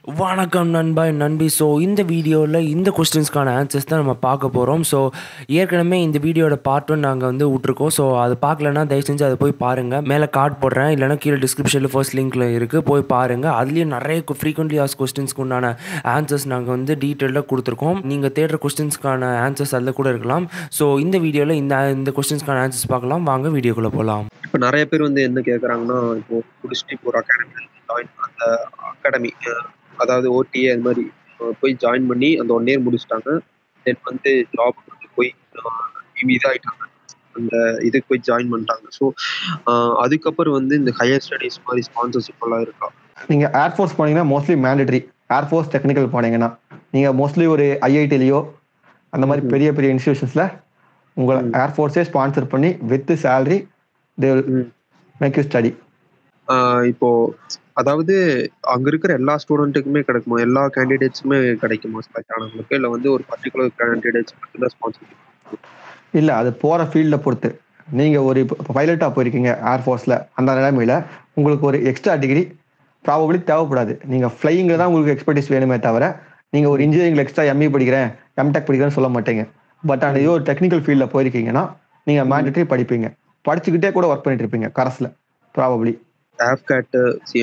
வணக்கம் நண்பா நண்பி ஸோ இந்த வீடியோவில் இந்த கொஸ்டின்ஸ்க்கான ஆன்சர்ஸ் தான் நம்ம பார்க்க போகிறோம் ஸோ ஏற்கனவே இந்த வீடியோட பார்ட் ஒன் நாங்கள் வந்து விட்ருக்கோம் ஸோ அது பார்க்கலன்னா தயவு செஞ்சு அதை போய் பாருங்கள் மேலே கார்டு போடுறேன் இல்லைனா கீழே டிஸ்கிரிப்ஷனில் ஃபர்ஸ்ட் லிங்க்கில் இருக்குது போய் பாருங்கள் அதுலேயும் நிறைய ஃப்ரீக்வெண்ட்லி ஆஸ் கொஸ்டின்ஸ்க்கு உண்டான ஆன்சர்ஸ் நாங்கள் வந்து டீட்டெயிலாக கொடுத்துருக்கோம் நீங்கள் தேடுற கொஸ்டின்ஸ்க்கான ஆன்சர்ஸ் அதில் கூட இருக்கலாம் ஸோ இந்த வீடியோவில் இந்த இந்த கொஸ்டின்ஸ்க்கான ஆன்சர்ஸ் பார்க்கலாம் வாங்க வீடியோக்குள்ளே போகலாம் இப்போ நிறைய பேர் வந்து என்ன கேட்குறாங்கன்னா இப்போ முடிச்சுட்டு இப்போ ஒரு அகாடமி ஜாயின் அந்த அகாடமி அதாவது ஓடிஏ அது மாதிரி அஹ் போய் ஜாயின் பண்ணி அந்த ஒன் இயர் முடிச்சிட்டாங்க தென் வந்து ஜாப் போய் அஹ் இதாயிட்டாங்க அந்த இதுக்கு போய் ஜாயின் பண்ணிட்டாங்க ஸோ அதுக்கப்புறம் வந்து இந்த ஹையர் ஸ்டடீஸ் மாதிரி ஸ்பான்சர்ஷிப் எல்லாம் இருக்கா நீங்க ஏர்ஃபோர்ஸ் போனீங்கன்னா மோஸ்ட்லி மேண்டட்ரி ஏர்ஃபோர்ஸ் டெக்னிக்கல் போனீங்கன்னா நீங்க மோஸ்ட்லி ஒரு ஐஐடிலையோ அந்த மாதிரி ம். பெரிய பெரிய இன்ஸ்டியூஷன்ஸ்ல உங்களை ம். ஏர்ஃபோர்ஸே ஸ்பான்சர் பண்ணி with salary they hmm. Make you study ஆஹ் இப்போ அதாவது அங்க இருக்கிற எல்லா ஸ்டூடெண்ட்டுக்குமே கிடைக்குமா எல்லா கேண்டிடேட்ஸுமே கிடைக்குமா செலக்ட் ஆனவங்களுக்கு இல்லை வந்து ஒரு பர்டிகுலர் கேண்டிடேட்ஸ் மட்டும் ஸ்பான்சர் இல்ல அது போற ஃபீல்ட பொறுத்து நீங்க ஒரு பைலட்டா போயிருக்கீங்க ஏர்ஃபோர்ஸ்ல அந்த நிலைமையில உங்களுக்கு ஒரு எக்ஸ்ட்ரா டிகிரி ப்ராபபிளி தேவைப்படாது நீங்க ஃப்ளையிங்ல தான் உங்களுக்கு எக்ஸ்பர்டிஸ் வேணுமே தவிர நீங்க ஒரு இன்ஜினியரிங்ல எக்ஸ்ட்ரா எம்இ படிக்கிறேன் எம்டெக் படிக்கிறேன்னு சொல்ல மாட்டீங்க பட் அந்த இது ஒரு டெக்னிக்கல் ஃபீல்ட்ல போயிருக்கீங்கன்னா நீங்க மேண்டட்டரி படிப்பீங்க படிச்சுக்கிட்டே கூட ஒர்க் பண்ணிட்டு இருப்பீங்க கரஸ்ல ப்ராபபிளி ஆப்கேட்டு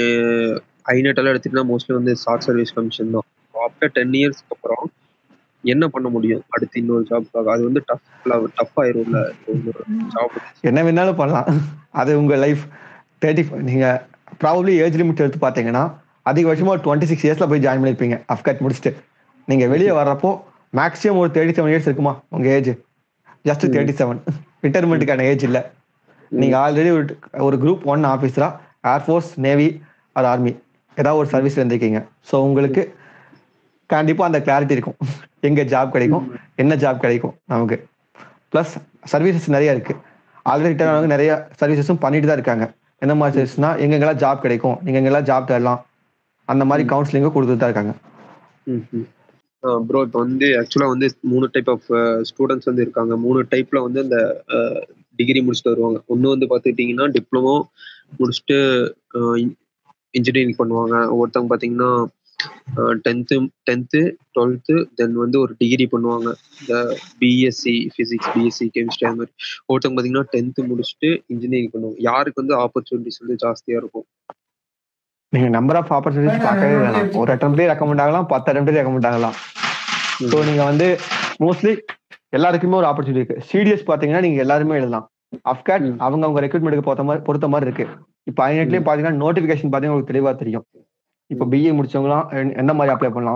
ஐநெட் எல்லாம் எடுத்துட்டா மோஸ்ட்லி வந்து ஷார்ட் சர்வீஸ் கமிஷன் தான் ஆஃப்டர் டென் இயர்ஸ்க்கு அப்புறம் என்ன பண்ண முடியும் அடுத்து இன்னொரு ஜாப்க்காக அது வந்து டஃப் டஃப் ஆயிரும்ல ஜாப் என்ன வேணாலும் பண்ணலாம் அது உங்க லைஃப் தேர்ட்டி நீங்க ப்ராபப்ளி ஏஜ் லிமிட் எடுத்து பார்த்தீங்கன்னா அதிகபட்சமா டுவெண்ட்டி சிக்ஸ் இயர்ஸ்ல போய் ஜாயின் பண்ணிருப்பீங்க அஃப்கட் முடிச்சுட்டு நீங்க வெளியே வர்றப்போ மேக்ஸிமம் ஒரு தேர்ட்டி செவன் இயர்ஸ் இருக்குமா உங்க age just hmm. Thirty seven ரிட்டைர்மெண்ட்டுக்கான ஏஜ் இல்ல நீங்க ஆல்ரெடி ஒரு ஒரு குரூப் ஒன் ஆஃபீஸரா ஏர்ஃபோர்ஸ் நேவி அது ஆர்மி ஏதாவது ஒரு சர்வீஸ்ல இருந்திருக்கீங்க ஸோ உங்களுக்கு கண்டிப்பா அந்த கிளாரிட்டி இருக்கும் எங்க ஜாப் கிடைக்கும் என்ன ஜாப் கிடைக்கும் நமக்கு ப்ளஸ் சர்வீசஸ் நிறைய இருக்கு ஆல்ரெடி ரிட்டர்ன் ஆனவங்க நிறைய சர்வீசஸும் பண்ணிட்டு தான் இருக்காங்க என்ன மாதிரி சர்வீஸ்னா எங்கெங்கெல்லாம் ஜாப் கிடைக்கும் நீங்க எங்கெல்லாம் ஜாப் தேடலாம் அந்த மாதிரி ம். கவுன்சிலிங்கும் கொடுத்துட்டு தான் இருக்காங்க ப்ரோ இப்போ வந்து ஆக்சுவலாக வந்து மூணு டைப் ஆஃப் ஸ்டூடெண்ட்ஸ் வந்து இருக்காங்க மூணு டைப்ல வந்து அந்த டிகிரி முடிச்சுட்டு வருவாங்க ஒன்று வந்து பார்த்துக்கிட்டிங்கன்னா டிப்ளமோ முடிச்சுட்டு இன்ஜினியரிங் பண்ணுவாங்க ஒருத்தவங்க பார்த்தீங்கன்னா டென்த்து டென்த்து டுவெல்த்து தென் வந்து ஒரு டிகிரி பண்ணுவாங்க இந்த பிஎஸ்சி ஃபிசிக்ஸ் பிஎஸ்சி கெமிஸ்ட்ரி அது மாதிரி ஒருத்தவங்க பார்த்தீங்கன்னா டென்த்து முடிச்சுட்டு இன்ஜினியரிங் பண்ணுவாங்க யாருக்கு வந்து ஆப்பர்ச்சுனிட்டிஸ் வந்து ஜாஸ்தியாக இருக்கும் நீங்க நம்பர் ஆஃப் ஆப்பர்ச்சுனிட்டிஸ் பார்க்கவே வேணாம் ஒரு அட்டம்ப்டே ரெக்கமெண்ட் ஆகலாம் பத்து அட்டம்ப்டே ரெக்கமெண்ட் ஆகலாம் ஸோ நீங்க வந்து மோஸ்ட்லி எல்லாருக்குமே ஒரு ஆப்பர்ச்சுனிட்டி இருக்கு சிடிஎஸ் பாத்தீங்கன்னா நீங்க எல்லாருமே எழுதலாம் அஃப்கேட் ம். அவங்க அவங்க ரெக்ரூட்மெண்ட்டுக்கு பொறுத்த மாதிரி பொறுத்த மாதிரி இருக்கு இப்போ ஐநெட்லயே பாத்தீங்கன்னா நோட்டிபிகேஷன் பாத்தீங்கன்னா உங்களுக்கு தெளிவா தெரியும் இப்போ பிஏ முடிச்சவங்களாம் என்- என்ன மாதிரி அப்ளை பண்ணலாம்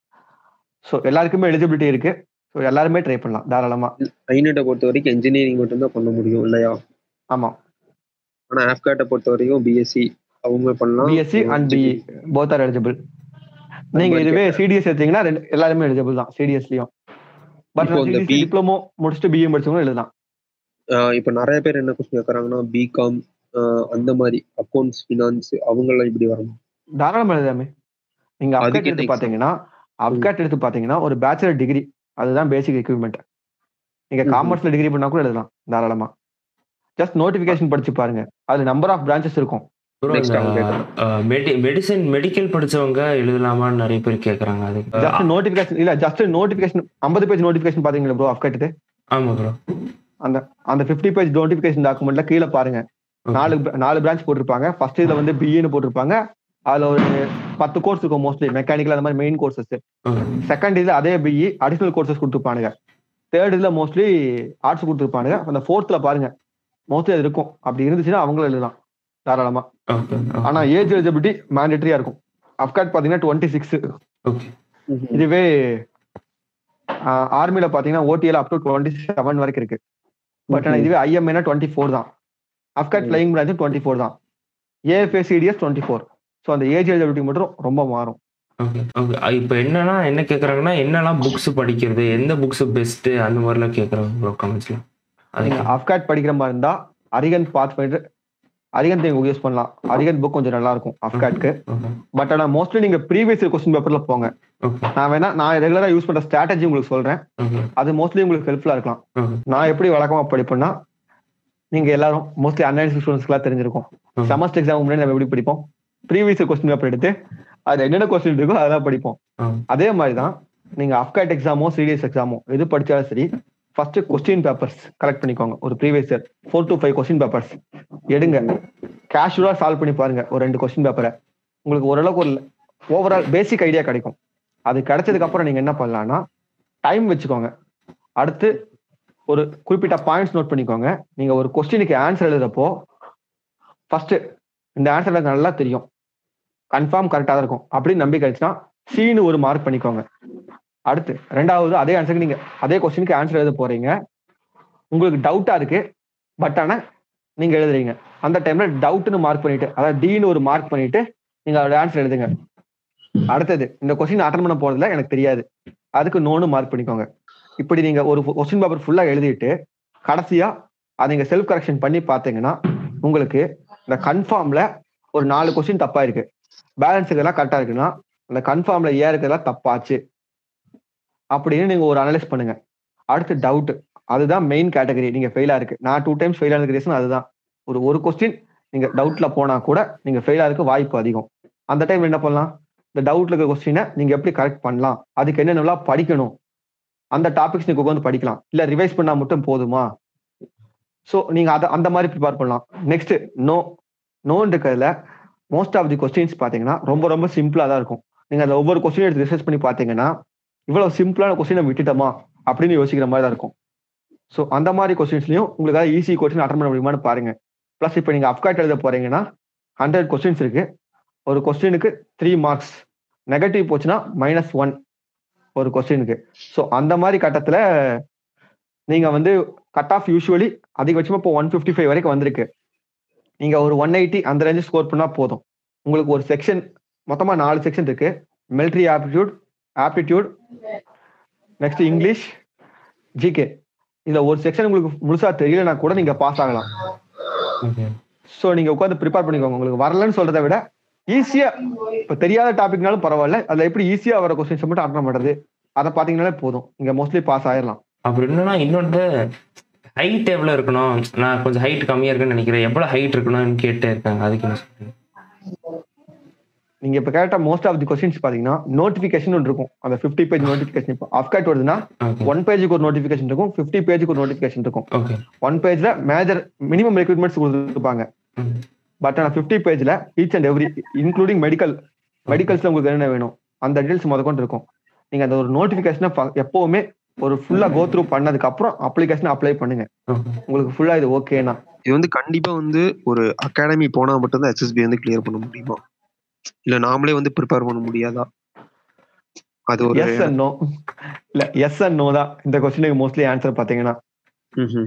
ஸோ எல்லாருக்குமே எலிஜிபிலிட்டி இருக்கு ஸோ எல்லாருமே ட்ரை பண்ணலாம் தாராளமா ஐநெட்டை பொறுத்த வரைக்கும் இன்ஜினியரிங் மட்டும்தான் பண்ண முடியும் இல்லையா ஆமா ஆனால் ஆப்கேட்டை பொறுத்த வரைக்கும் பிஎஸ்சி அவங்க பண்ணலாம் BSc and BE both are eligible நீங்க மாதிரி இதுவே சிடிஎஸ் எடுத்தீங்கன்னா ரெண்டு எல்லாருமே எலிஜிபிள் தான் சிடிஎஸ்லயும் பட் இப்போ இந்த B- டிப்ளமோ முடிச்சுட்டு பிஏ முடிச்சவங்க எழுதலாம் ஆஹ் இப்போ நிறைய பேர் என்ன கொஸ்டின் கேட்குறாங்கன்னா பிகாம் அந்த மாதிரி அக்கௌண்ட்ஸ் ஃபினான்ஸ் அவங்கெல்லாம் இப்படி வரணும் தாராளமா எழுதாமே நீங்க அதுக்கு அப்கேட் என்ன எடுத்து exam? பாத்தீங்கன்னா அப்கேட் எடுத்து பாத்தீங்கன்னா ஒரு பேச்சுலர் டிகிரி அதுதான் பேசிக் எக்யூப்மெண்ட் நீங்க ம்ஹும். காமர்ஸ்ல டிகிரி பண்ணா கூட எழுதலாம் தாராளமா ஜஸ்ட் நோட்டிபிகேஷன் படிச்சு பாருங்க அது நம்பர் ஆஃப் பிரான்ச்சஸ் இருக்கும் Next அவங்க கேட்கலாம். மெடிசன் மெடிக்கல் படிச்சவங்க எழுதலாமான்னு நிறைய பேர் கேட்குறாங்க அது ஜஸ்ட் நோட்டிபிகேஷன் இல்ல ஜஸ்ட் நோட்டிபிகேஷன் 50 பேஜ் நோட்டிபிகேஷன் பாத்தீங்களா ப்ரோ அப்கேட் ஆமா ப்ரோ அந்த அந்த 50 பேஜ் நோட்டிபிகேஷன் டாக்குமெண்ட்ல கீழே பாருங்க நாலு நாலு பிரான்ச் போட்டிருப்பாங்க ஃபர்ஸ்ட் இதுல வந்து பிஏன்னு போட்டிருப்பாங்க அதுல ஒரு பத்து கோர்ஸ் இருக்கும் மோஸ்ட்லி மெக்கானிக்கல் அந்த மாதிரி மெயின் கோர்சஸ் செகண்ட் இதுல அதே பிஇ அடிஷனல் கோர்சஸ் கொடுத்துருப்பானுங்க தேர்ட் இதுல மோஸ்ட்லி ஆர்ட்ஸ் கொடுத்துருப்பானுங்க அந்த ஃபோர்த்ல பாருங்க மோஸ்ட்லி அது இருக்கும் அப்படி இருந்துச்சுன்னா அவங்களும் எழுதலாம் தாராளமா ஓகே ஆனா ஏஜ் எலிஜிபிலிட்டி மேண்டேட்டரியா இருக்கும் அப்காட் பாத்தீங்கன்னா டுவெண்ட்டி சிக்ஸ் ஓகே இதுவே ஆர்மில பாத்தீங்கன்னா ODL up to twenty seven வரைக்கும் இருக்கு பட் ஆனா இதுவே ஐஎம்ஏனா டுவெண்ட்டி ஃபோர் தான் அப்காட் ம். ஃபிளைங் பிரான்ச் டுவெண்ட்டி ஃபோர் தான் AFA CDS twenty four so அந்த ஏஜ் எலிஜிபிலிட்டி மட்டும் ரொம்ப மாறும் ஓகே ஓகே இப்போ என்னன்னா என்ன கேட்குறாங்கன்னா என்னெல்லாம் புக்ஸ் படிக்கிறது எந்த புக்ஸ் பெஸ்ட்டு அந்த மாதிரிலாம் கேட்குறாங்க ப்ரோ கமெண்ட்ஸில் நீங்க அதுக்கு அப்காட் படிக்கிற மாதிரி இருந்தா அரிகன் பாத் ஃபைண்டர் அரிகன் நீங்க யூஸ் பண்ணலாம் அரிகன் புக் கொஞ்சம் நல்லா இருக்கும் அப்காட்க்கு ஓகே பட் ஆனா மோஸ்ட்லி நீங்க ப்ரீவியஸ் கொஸ்டின் பேப்பர்ல போங்க ஓகே நான் வேணா நான் ரெகுலரா யூஸ் பண்ற ஸ்ட்ராட்டஜி உங்களுக்கு சொல்றேன் ஓகே அது மோஸ்ட்லி உங்களுக்கு ஹெல்ப்ஃபுல்லா இருக்கலாம் ஓகே நான் எப்படி வழக்கமா படிப்பேன்னா நீங்க எல்லாரும் மோஸ்ட்லி அன்லைன் ஸ்டூடெண்ட்ஸ்க்குலாம் தெரிஞ்சிருக்கும் ம். செமஸ்டர் எக்ஸாம் முன்னாடி நம்ம எப்படி படிப்போம் ப்ரீவியஸ் கொஸ்டின் பேப்பர் எடுத்து அதுல என்னென்ன கொஸ்டின் இருக்கோ அதெல்லாம் படிப்போம் ஆ. அதே மாதிரி தான் நீங்க அப்காட் எக்ஸாமோ சிடிஎஸ் எக்ஸாமோ எது படிச்சாலும் சரி ஃபர்ஸ்ட் கொஸ்டின் பேப்பர்ஸ் கலெக்ட் பண்ணிக்கோங்க ஒரு previous year four to five question papers எடுங்க கேஷுவலா சால்வ் பண்ணி பாருங்க ஒரு ரெண்டு கொஸ்டின் பேப்பரை உங்களுக்கு ஓரளவுக்கு ஒரு ஓவரால் பேசிக் ஐடியா கிடைக்கும் அது கிடைச்சதுக்கு அப்புறம் நீங்க என்ன பண்ணலாம்னா டைம் வச்சுக்கோங்க அடுத்து ஒரு குறிப்பிட்ட பாயிண்ட்ஸ் நோட் பண்ணிக்கோங்க நீங்க ஒரு கொஸ்டினுக்கு ஆன்சர் எழுதுறப்போ ஃபர்ஸ்ட் இந்த ஆன்சர் எனக்கு நல்லா தெரியும் கன்ஃபார்ம் கரெக்டாக தான் இருக்கும் அப்படின்னு நம்பிக்கை கிடைச்சுன்னா சீனு ஒரு மார்க் பண்ணிக்கோங்க அடுத்து ரெண்டாவது அதே ஆன்சருக்கு நீங்க அதே கொஸ்டினுக்கு ஆன்சர் எழுத போறீங்க உங்களுக்கு டவுட்டா இருக்கு பட் ஆனா நீங்க எழுதுறீங்க அந்த டைம்ல டவுட்னு மார்க் பண்ணிட்டு அதாவது டீன்னு ஒரு மார்க் பண்ணிட்டு நீங்க அதோட ஆன்சர் எழுதுங்க அடுத்தது இந்த கொஸ்டின் அட்டன் பண்ண போறதுல எனக்கு தெரியாது அதுக்கு நோன்னு மார்க் பண்ணிக்கோங்க இப்படி நீங்க ஒரு கொஸ்டின் பேப்பர் ஃபுல்லா எழுதிட்டு கடைசியா அதை நீங்க செல்ஃப் கரெக்ஷன் பண்ணி பார்த்தீங்கன்னா உங்களுக்கு இந்த கன்ஃபார்ம்ல ஒரு நாலு கொஸ்டின் தப்பா இருக்கு பேலன்ஸ் இதெல்லாம் கரெக்டா இருக்குன்னா அந்த கன்ஃபார்ம்ல ஏன் இருக்கிறதெல்லாம் தப்பாச்சு அப்படின்னு நீங்க ஒரு அனலைஸ் பண்ணுங்க அடுத்து டவுட் அதுதான் மெயின் கேட்டகரி நீங்க ஃபெயிலா இருக்கு நான் டூ டைம்ஸ் ஃபெயில் ஆனதுக்கு ரீசன் அதுதான் ஒரு ஒரு கொஸ்டின் நீங்க டவுட்ல போனா கூட நீங்க ஃபெயில் ஆகிறதுக்கு வாய்ப்பு அதிகம் அந்த டைம் என்ன பண்ணலாம் இந்த டவுட்ல இருக்க கொஸ்டினை நீங்க எப்படி கரெக்ட் பண்ணலாம் அதுக்கு என்னென்னலாம் படிக்கணும் அந்த டாபிக்ஸ் நீங்க உட்காந்து படிக்கலாம் இல்ல ரிவைஸ் பண்ணா மட்டும் போதுமா ஸோ நீங்க அதை அந்த மாதிரி ப்ரிப்பேர் பண்ணலாம் நெக்ஸ்ட் நோ நோன் இருக்கிறதுல மோஸ்ட் ஆஃப் தி கொஸ்டின்ஸ் பாத்தீங்கன்னா ரொம்ப ரொம்ப சிம்பிளா தான் இருக்கும் நீங்க அந்த ஒவ்வொரு கொஸ்டின் எடுத்து ரிசர்ச் பண்ணி பாத்தீங்கன்னா இவ்வளவு சிம்பிளான கொஸ்டினை விட்டுட்டோமா அப்படின்னு யோசிக்கிற மாதிரி தான் இருக்கும் ஸோ அந்த மாதிரி கொஸ்டின்ஸ்லயும் உங்களுக்கு ஈஸி கொஸ்டின் அட்டன் பண்ண முடியுமான்னு பாருங்க ப்ளஸ் இப்போ நீங்க அப்காட் எழுத போறீங்கன்னா ஹண்ட்ரட் கொஸ்டின்ஸ் இருக்கு ஒரு கொஸ்டினுக்கு த்ரீ மார்க்ஸ் நெகட்டிவ் போச்சுன்னா மைனஸ் ஒன் ஒரு கொஸ்டினுக்கு ஸோ அந்த மாதிரி கட்டத்துல நீங்க வந்து கட் ஆஃப் யூஸ்வலி அதிகபட்சமா இப்போ ஒன் ஃபிஃப்டி ஃபைவ் வரைக்கும் வந்திருக்கு நீங்க ஒரு ஒன் எயிட்டி அந்த ரேஞ்சு ஸ்கோர் பண்ணா போதும் உங்களுக்கு ஒரு செக்ஷன் மொத்தமா நாலு செக்ஷன் இருக்கு military aptitude aptitude next English GK இதுல ஒரு செக்ஷன் உங்களுக்கு முழுசா தெரியலனா கூட நீங்க பாஸ் ஆகலாம் ஓகே ஸோ நீங்க உட்காந்து ப்ரிப்பேர் பண்ணிக்கோங்க உங்களுக்கு வரலன்னு சொல்றதை விட ஈஸியா இப்ப தெரியாத டாபிக்னாலும் பரவாயில்ல அதுல எப்படி ஈஸியா வர கொஸ்டின்ஸ் மட்டும் அட்டன் பண்றது அதை பாத்தீங்கன்னாலே போதும் நீங்க மோஸ்ட்லி பாஸ் ஆயிடலாம் அப்புறம் என்னன்னா இன்னொன்று ஹைட் எவ்வளோ இருக்கணும் நான் கொஞ்சம் ஹைட் கம்மியா இருக்குன்னு நினைக்கிறேன் எவ்வளவு ஹைட் இருக்கணும்னு கேட்டே இருக்காங்க அதுக்கு என்ன சொல்றீங்க நீங்க இப்ப கேட்ட மோஸ்ட் ஆஃப் தி கொஸ்டின்ஸ் பாத்தீங்கன்னா நோட்டிபிகேஷன் ஒன்று இருக்கும் அந்த 50 பேஜ் நோட்டிபிகேஷன் இப்போ அப்காட் வருதுன்னா ஓகே ஒன் பேஜுக்கு ஒரு நோட்டிபிகேஷன் இருக்கும் 50 பேஜுக்கு ஒரு நோட்டிபிகேஷன் இருக்கும் ஓகே ஒன் பேஜ்ல மேஜர் மினிமம் ரெக்ரூட்மெண்ட்ஸ் கொடுத்துருப்பாங்க பட் ஆனா 50 பேஜ்ல each and every including medical மெடிக்கல்ஸ்ல உங்களுக்கு என்ன வேணும் அந்த டீடைல்ஸ் முதற்கொண்டு இருக்கும் நீங்க அந்த ஒரு நோட்டிபிகேஷனை எப்பவுமே ஒரு ஃபுல்லா கோ த்ரூ பண்ணதுக்கு அப்புறம் அப்ளிகேஷன் அப்ளை பண்ணுங்க ஓகே உங்களுக்கு ஃபுல்லா இது ஓகேனா இது வந்து கண்டிப்பா வந்து ஒரு அகாடமி போனா மட்டும்தான் எஸ்எஸ்பி வந்து கிளியர் பண்ண முடியுமா இல்ல நாமளே வந்து ப்ரிப்பேர் பண்ண முடியாதா அது ஒரு எஸ் அண்ட் நோ இல்ல எஸ் அண்ட் நோ தான் இந்த கொஸ்டினுக்கு மோஸ்ட்லி ஆன்சர் பாத்தீங்கன்னா ம்ஹும்.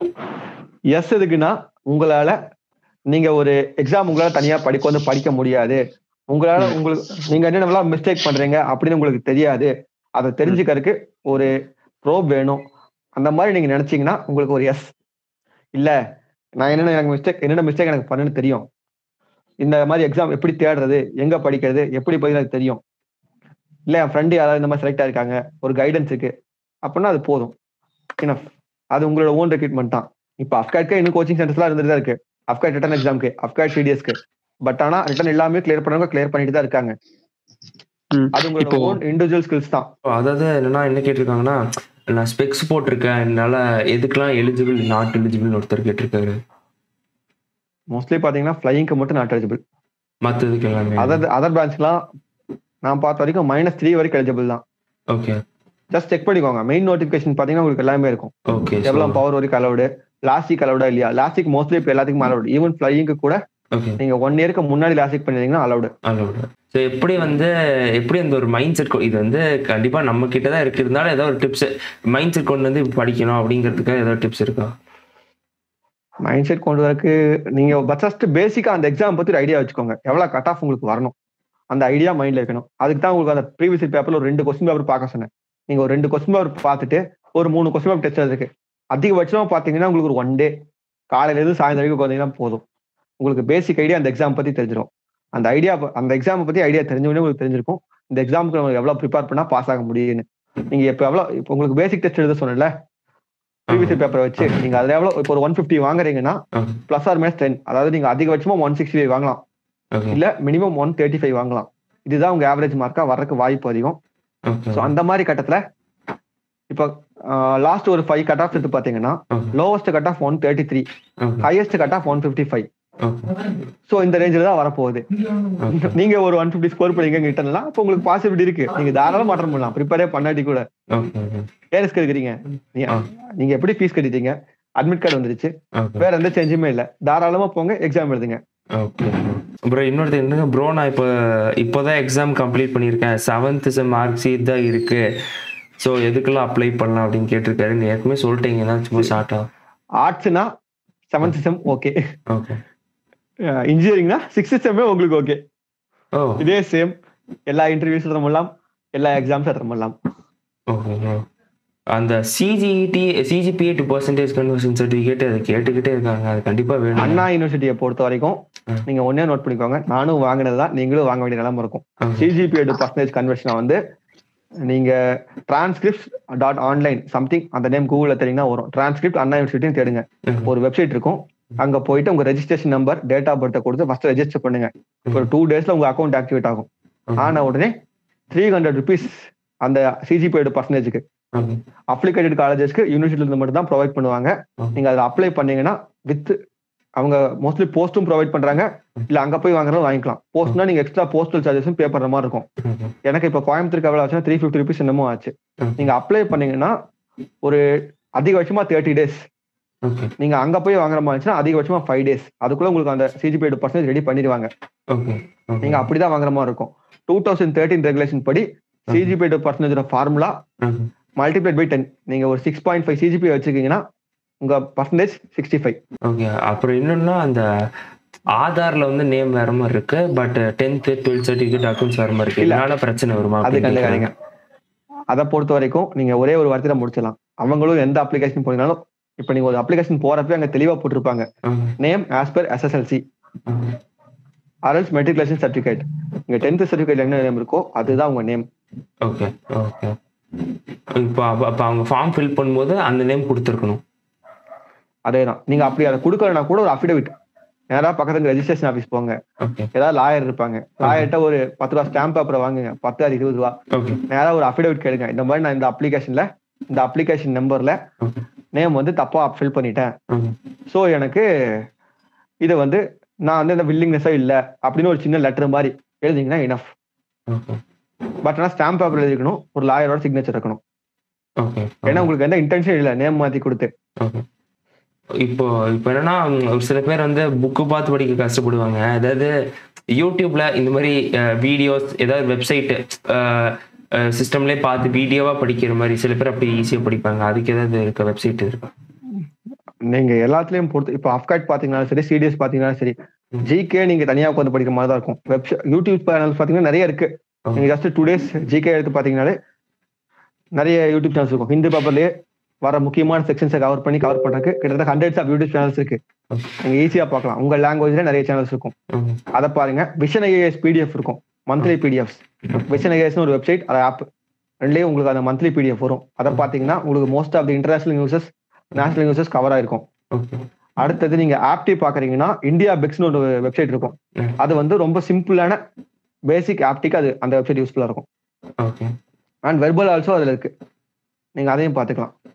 எஸ் எதுக்குன்னா உங்களால நீங்க ஒரு எக்ஸாம் உங்களால தனியா படிக்க வந்து படிக்க முடியாது உங்களால உங்களுக்கு நீங்க என்னென்னலாம் மிஸ்டேக் பண்றீங்க அப்படின்னு உங்களுக்கு தெரியாது அதை தெரிஞ்சுக்கிறதுக்கு ஒரு ப்ரோப் வேணும் அந்த மாதிரி நீங்க நினைச்சீங்கன்னா உங்களுக்கு ஒரு எஸ் இல்ல நான் என்னென்ன எனக்கு மிஸ்டேக் என்னென்ன மிஸ்டேக் எனக்கு பண்ணுன்னு தெரியும் இந்த மாதிரி எக்ஸாம் எப்படி தேடுறது எங்க படிக்கிறது எப்படி படிக்கிறது எனக்கு தெரியும் இல்ல என் ஃப்ரெண்டு யாராவது இந்த மாதிரி செலக்ட் ஆயிருக்காங்க ஒரு கைடன்ஸ் இருக்கு அப்படின்னா அது போதும் Enough. அது உங்களோட ஓன் ரெக்ரூட்மெண்ட் தான் இப்போ அப்காட்க்கு இன்னும் கோச்சிங் சென்டர்ஸ்லாம் இருந்துட்டு தான் இருக்கு அப்காட் ரிட்டன் எக்ஸாம்க்கு அப்காட் சிடிஎஸ்க்கு பட் ஆனா ரிட்டன் எல்லாமே கிளியர் பண்ணவங்க கிளியர் பண்ணிட்டு தான் இருக்காங்க ம். அது உங்களோட இப்போ- ஓன் இண்டிவிஜுவல் ஸ்கில்ஸ் தான் அதாவது என்னன்னா என்ன கேட்டிருக்காங்கன்னா நான் ஸ்பெக்ஸ் போட்டிருக்கேன் என்னால எதுக்கெல்லாம் எலிஜிபிள் நாட் எலிஜிபிள் ஒருத்தர் கேட்டிருக்காரு மோஸ்ட்லி பாத்தீங்கன்னா ஃபிளைங்க்கு மட்டும் நாட் எலிஜிபிள் மத்ததுக்கு எல்லாமே அதர் அதர் பிரான்ச்லாம் நான் பார்த்த வரைக்கும் மைனஸ் த்ரீ வரைக்கும் எலிஜிபிள் தான் ஓகே ஜஸ்ட் செக் பண்ணிக்கோங்க மெயின் நோட்டிஃபிகேஷன் பாத்தீங்கன்னா உங்களுக்கு எல்லாமே இருக்கும் ஓகே எவ்வளவு பவர் வரைக்கும் அலவுடு லாஸ்டிக் அலவுடா இல்லையா லாஸ்டிக் மோஸ்ட்லி இப்போ எல்லாத்துக்கும் அலவுட் ஈவன் ஃபிளைங்க்கு கூட ஓகே நீங்க ஒன் இயருக்கு முன்னாடி லாஸ்டிக் பண்ணிருந்தீங்கன்னா அலவுடு அலோடு ஸோ எப்படி வந்து எப்படி அந்த ஒரு மைண்ட் செட் இது வந்து கண்டிப்பா நம்ம கிட்ட தான் இருக்கு இருந்தாலும் ஏதோ ஒரு டிப்ஸ் மைண்ட் செட் கொண்டு வந்து இப்படி படிக்கணும் அப்படிங்கிறதுக்கு ஏதோ டிப்ஸ் இருக்கா மைண்ட் செட் கொண்டு வரக்கு நீங்க ஃபர்ஸ்ட் பேசிக்கா அந்த எக்ஸாம் பத்தி ஒரு ஐடியா வச்சுக்கோங்க எவ்வளவு கட் ஆஃப் உங்களுக்கு வரணும் அந்த ஐடியா மைண்ட்ல இருக்கணும் அதுக்கு தான் உங்களுக்கு அந்த ப்ரீவியஸ் பேப்பர்ல ஒரு ரெண்டு கொஸ்டின் பேப்பர் பார்க்க சொன்னேன் நீங்க ஒரு ரெண்டு கொஸ்டின் பேப்பர் பார்த்துட்டு ஒரு மூணு கொஸ்டின் பேப்பர் டெஸ்ட் இருக்கு அதிகபட்சமா பாத்தீங்கன்னா உங்களுக்கு ஒரு ஒன் டே காலையில இருந்து சாயந்தரம் வரைக்கும் உட்காந்தீங்கன்னா போதும் உங்களுக்கு பேசிக் ஐடியா அந்த எக்ஸாம் பத்தி தெரிஞ்சிடும் அந்த ஐடியா அந்த எக்ஸாம் பத்தி ஐடியா தெரிஞ்சவொடனே உங்களுக்கு தெரிஞ்சிருக்கும் இந்த எக்ஸாமுக்கு நம்ம எவ்வளவு ப்ரிப்பேர் பண்ணா பாஸ் ஆக முடியும்னு நீங்க இப்ப எவ்வளவு இப்போ உங்களுக்கு பேசிக் டெஸ்ட் எழுத சொன்னேன்ல ப்ரீவியஸ் பேப்பரை வச்சு நீங்க அதுல எவ்வளவு இப்போ ஒரு ஒன் பிப்டி வாங்குறீங்கன்னா okay plus or minus ten அதாவது நீங்க அதிகபட்சமா ஒன் சிக்ஸ்டி ஃபைவ் வாங்கலாம் ஓகே இல்ல மினிமம் ஒன் தேர்ட்டி ஃபைவ் வாங்கலாம் இதுதான் உங்க ஆவரேஜ் மார்க்கா வர்றதுக்கு வாய்ப்பு அதிகம் ஓகே ஸோ அந்த மாதிரி கட்டத்துல இப்போ லாஸ்ட் ஒரு ஃபைவ் கட் ஆஃப் எடுத்து பாத்தீங்கன்னா okay lowest cut off one thirty three okay highest cut off one fifty five okay so இந்த ரேஞ்சில் தான் வரப்போகுது ஓகே நீங்க ஒரு ஒன் ஃபிஃப்டி ஸ்கோர் பண்ணீங்க கிட்டனா அப்போ உங்களுக்கு பாசிபிலிட்டி இருக்கு நீங்க தாராளமா மாற்றம் பண்ணலாம் ப்ரிப்பேரே பண்ணாட்டி கூட ஓகே ஓகே ஏன் ரிஸ்க் எடுக்கிறீங்க நீங்க ஆ. நீங்க எப்படி ஃபீஸ் கட்டிட்டீங்க அட்மிட் கார்டு வந்துருச்சு ஓகே வேற எந்த சேஞ்சுமே இல்ல தாராளமா போங்க எக்ஸாம் எழுதுங்க ஓகே ப்ரோ இன்னொருத்தர் என்னங்க ப்ரோ நான் இப்போ இப்போதான் எக்ஸாம் கம்ப்ளீட் பண்ணியிருக்கேன் செவன்த் செம் மார்க் ஷீட் தான் இருக்கு ஸோ எதுக்கெல்லாம் அப்ளை பண்ணலாம் அப்படின்னு கேட்டிருக்காரு நீ ஏற்கனவே சொல்லிட்டீங்க தான் சும்மா ஷார்ட்டா ஆர்ட்ஸ்னா செவன்த் செம் ஓகே ஓகே இன்ஜினியரிங்னா சிக்ஸ்த் செம்மே உங்களுக்கு ஓகே ஓ இதே சேம் எல்லா இன்டர்வியூஸ் எழுத பண்ணலாம் எல்லா எக்ஸாம்ஸ் எழுத பண்ணலாம் ஓகே ப்ரோ அந்த CGT CGPA to percentage conversion certificate அதை கேட்டுக்கிட்டே இருக்காங்க அது கண்டிப்பாக வேணும் அண்ணா யூனிவர்சிட்டியை பொறுத்த வரைக்கும் ம். நீங்க ஒன்னே நோட் பண்ணிக்கோங்க நானும் வாங்கினது தான் நீங்களும் வாங்க வேண்டிய நிலைமை இருக்கும் Okay. சிஜிபிஏ டு பர்சன்டேஜ் கன்வர்ஷனை வந்து நீங்க டிரான்ஸ்கிரிப்ட் டாட் ஆன்லைன் சம்திங் அந்த நேம் கூகுள்ல தெரியுங்கன்னா வரும் டிரான்ஸ்கிரிப்ட் அண்ணா யூனிவர்சிட்டின்னு தேடுங்க ம். ஒரு வெப்சைட் இருக்கும் அங்க போயிட்டு உங்க ரெஜிஸ்ட்ரேஷன் நம்பர் டேட் ஆஃப் பர்த்தை கொடுத்து ஃபர்ஸ்ட் ரெஜிஸ்டர் பண்ணுங்க ஒரு டூ டேஸ்ல உங்க அக்கௌண்ட் ஆக்டிவேட் ஆகும் Okay. ஆன உடனே த்ரீ ஹண்ட்ரட் ருபீஸ் அந்த சிஜிபிஏ பர்சன்டேஜ்க்கு Okay. அப்ளிகேட்டட் காலேஜஸ்க்கு யூனிவர்சிட்டில இருந்து மட்டும் தான் ப்ரொவைட் பண்ணுவாங்க Okay. நீங்க அதில் அப்ளை பண்ணீங்கன்னா வித் அவங்க மோஸ்ட்லி போஸ்ட்டும் ப்ரொவைட் பண்றாங்க இல்ல அங்க போய் வாங்குறதும் வாங்கிக்கலாம் போஸ்ட்னா நீங்க எக்ஸ்ட்ரா போஸ்டல் சார்ஜஸும் பே பண்ற மாதிரி இருக்கும் Okay. எனக்கு இப்போ கோயம்புத்தூருக்கு எவ்வளவு ஆச்சுன்னா த்ரீ ஃபிஃப்டி ருபீஸ் என்னமோ ஆச்சு Okay. நீங்க அப்ளை பண்ணீங்கன்னா ஒரு அதிகபட்சமா தேர்ட்டி டேஸ் Okay. நீங்க அங்க போய் வாங்குற மாதிரி இருந்துச்சுன்னா அதிகபட்சமா ஃபைவ் டேஸ் அதுக்குள்ள உங்களுக்கு அந்த சிஜிபி பர்சன்டேஜ் ரெடி பண்ணிடுவாங்க Okay. Okay. நீங்க அப்படிதான் வாங்குற மாதிரி இருக்கும் டூ தௌசண்ட் தேர்ட்டின் ரெகுலேஷன் படி சிஜிபி பர்சன்டேஜோட formula Okay. Multiplied by ten நீங்க ஒரு சிக்ஸ் பாயிண்ட் ஃபைவ் சிஜிபி வச்சிருக்கீங்கன்னா உங்க பர்சன்டேஜ் சிக்ஸ்டி ஃபைவ் ஓகே அப்புறம் இன்னொன்னா அந்த ஆதார்ல வந்து நேம் வேற மாதிரி இருக்கு but tenth twelfth certificate accounts வேற மாதிரி இருக்கு இல்ல. இதனால பிரச்சனை வருமா அது அப்படின்னு கண்டுக்காதீங்க அதை பொறுத்த வரைக்கும் நீங்க ஒரே ஒரு வார்த்தையில முடிச்சிடலாம் அவங்களும் எந்த அப்ளிகேஷன் போனீங்கனாலும் இப்ப நீங்க ஒரு அப்ளிகேஷன் போறப்ப அங்க தெளிவா போட்டிருப்பாங்க Okay. Name as per SSLC Okay. Or else matriculation certificate இங்க டென்த் சர்டிஃபிகேட் என்ன நேம் இருக்கோ அதுதான் உங்க நேம் ஓகே ஓகே இப்போ அப்ப அப்ப அவங்க ஃபார்ம் ஃபில் பண்ணும்போது அந்த நேம் கொடுத்துருக்கணும் அதேதான் நீங்க அப்படி அதை கொடுக்கலனா கூட ஒரு அஃபிடவிட் நேரா பக்கத்துல ரெஜிஸ்ட்ரேஷன் ஆஃபீஸ் போங்க ஓகே ஏதாவது லாயர் இருப்பாங்க லாயர்கிட்ட ஒரு பத்து ரூபா ஸ்டாம்ப் பேப்பரை வாங்குங்க பத்து அது இருபது ரூபா ஓகே நேரா ஒரு அஃபிடவிட் கேளுங்க இந்த மாதிரி நான் இந்த அப்ளிகேஷன்ல இந்த அப்ளிகேஷன் நம்பர்ல ஓகே நேம் வந்து தப்பா ஃபில் பண்ணிட்டேன் ஓகே ஸோ எனக்கு இது வந்து நான் வந்து இந்த வில்லிங்னஸா இல்ல அப்படின்னு ஒரு சின்ன லெட்டர் மாதிரி எழுதிங்கன்னா இனஃப் ஓகே பட் ஆனால் ஸ்டாம்ப் பேப்பர் எழுதிக்கணும் ஒரு லாயரோட சிக்னேச்சர் இருக்கணும் ஓகே ஏன்னா உங்களுக்கு எந்த இன்டென்ஷன் இல்லை நேம் மாத்தி கொடுத்து ஓகே இப்போ இப்போ என்னன்னா உம், ஒரு சில பேர் வந்து புக்கு பார்த்து படிக்க கஷ்டப்படுவாங்க அதாவது யூடியூப்ல இந்த மாதிரி வீடியோஸ் ஏதாவது வெப்சைட் சிஸ்டம்லேயே பார்த்து வீடியோவா படிக்கிற மாதிரி சில பேர் அப்படி ஈஸியாக படிப்பாங்க அதுக்கு ஏதாவது இருக்க வெப்சைட் இருக்கு நீங்க எல்லாத்துலயும் பொறுத்து இப்போ அப்காட் பாத்தீங்கன்னாலும் சரி சிடிஎஸ் பாத்தீங்கன்னாலும் சரி ம். ஜிகே நீங்க தனியா உட்காந்து படிக்கிற மாதிரி தான் இருக்கும் வெப்சைட் யூடியூப் சேனல்ஸ் பாத்தீங்கன்னா நிறைய இருக்கு Okay. நீங்க ஜஸ்ட் டூ டேஸ் ஜிகே எடுத்து பாத்தீங்கன்னாலே நிறைய யூடியூப் சேனல்ஸ் இருக்கும் ஹிந்து பேப்பர்லயே வர முக்கியமான செக்ஷன்ஸை கவர் பண்ணி கவர் பண்றதுக்கு கிட்டத்தட்ட ஹண்ட்ரட்ஸ் ஆஃப் யூடியூப் சேனல்ஸ் இருக்கு Okay. நீங்க ஈஸியா பார்க்கலாம் உங்க லாங்குவேஜ்ல நிறைய சேனல்ஸ் இருக்கும் ஓகே அதை பாருங்க விஷன் ஐஏஎஸ் பிடிஎஃப் இருக்கும் மந்த்லி பிடிஎஃப்ஸ் விஷன் ஐஏஎஸ்னு ஒரு வெப்சைட் அது ஆப் ரெண்டுலேயும் உங்களுக்கு அந்த மந்த்லி பிடிஎஃப் வரும் அதை பார்த்தீங்கன்னா உங்களுக்கு most of the international newses national newses cover ஆயிருக்கும் ஓகே அடுத்தது நீங்க ஆப்டி பாக்குறீங்கன்னா இந்தியா பெக்ஸ்னு ஒரு வெப்சைட் இருக்கும் ம். அது வந்து ரொம்ப சிம்பிளான பேசிக் ஆப்டிக்கு அது அந்த வெப்சைட் யூஸ்ஃபுல்லா இருக்கும் ஓகே அண்ட் வெர்பல் ஆல்சோ அதுல இருக்கு நீங்க அதையும் பார்த்துக்கலாம்